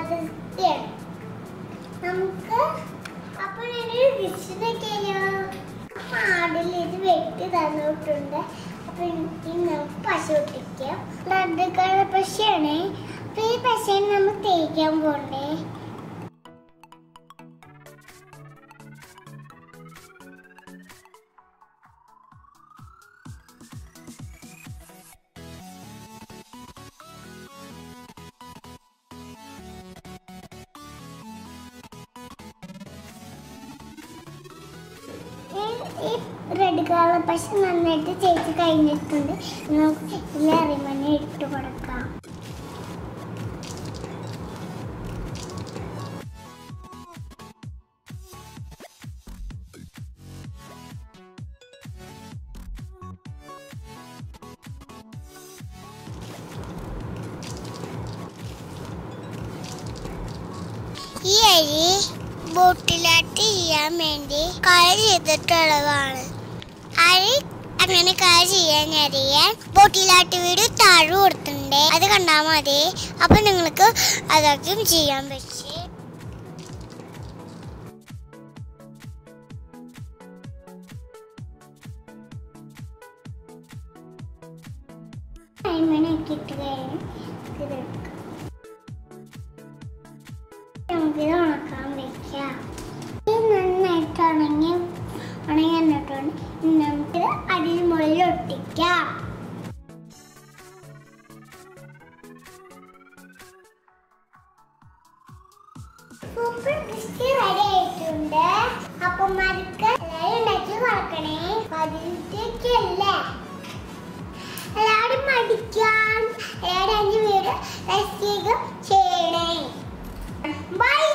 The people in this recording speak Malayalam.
പ്രശസ്തിയാണ് നമുക്ക് അപ്പൊ ഞാനൊരു വിശദൊക്കെയോ ആടിൽ ഇത് വെട്ടി തന്നിട്ടുണ്ട് അപ്പൊ ഇനി നമുക്ക് പശു ഒട്ടിക്കാം റെഡ് കളർ പശയാണ് അപ്പൊ ഈ പശയാണ് നമ്മൾ തേക്കാൻ പോണ്ടേ ഈ റെഡ് കളർ പശ നന്നായിട്ട് ചേച്ചി കഴിഞ്ഞിട്ടുണ്ട് ഇനി നമുക്ക് ഇതിൽ അറിമണി ഇട്ട് കൊടുക്കാം ഈ അരി ബോട്ടിലാട്ട് ചെയ്യാൻ വേണ്ടി കഴ ചെയ്തിട്ടുള്ളതാണ് അരി അങ്ങനെ കഴ ചെയ്യാൻ അറിയാൻ ബോട്ടിലാട്ട് വീഡിയോ താഴെ കൊടുത്തിട്ടുണ്ട് അത് കണ്ടാൽ മതി അപ്പൊ നിങ്ങൾക്ക് അതൊക്കെയും ചെയ്യാൻ പറ്റി അരിമണിയൊക്കെ ഇട്ട് കഴിഞ്ഞ് ഇതെടുക്കാം നമുക്കിത് ഉണക്കാൻ വെക്കാം ഇത് നന്നായിട്ട് ഉണങ്ങി ഉണങ്ങി വന്നിട്ടുണ്ട് ഇനി നമുക്കിത് അടിയിൽ മുകളിൽ ഒട്ടിക്കാം സൂപ്പർ ക്രിസ്പി റെഡി ആയിട്ടുണ്ട് അപ്പന്മാർക്ക് എല്ലാവരും ഉണ്ടാക്കി വളർക്കണേ പതിനഞ്ചൊക്കെയല്ലേ എല്ലാവരും മടിക്കാൻ എല്ലാവരും അഞ്ച് പേര് റെസ്റ്റ് ചെയ്യണേ ബൈ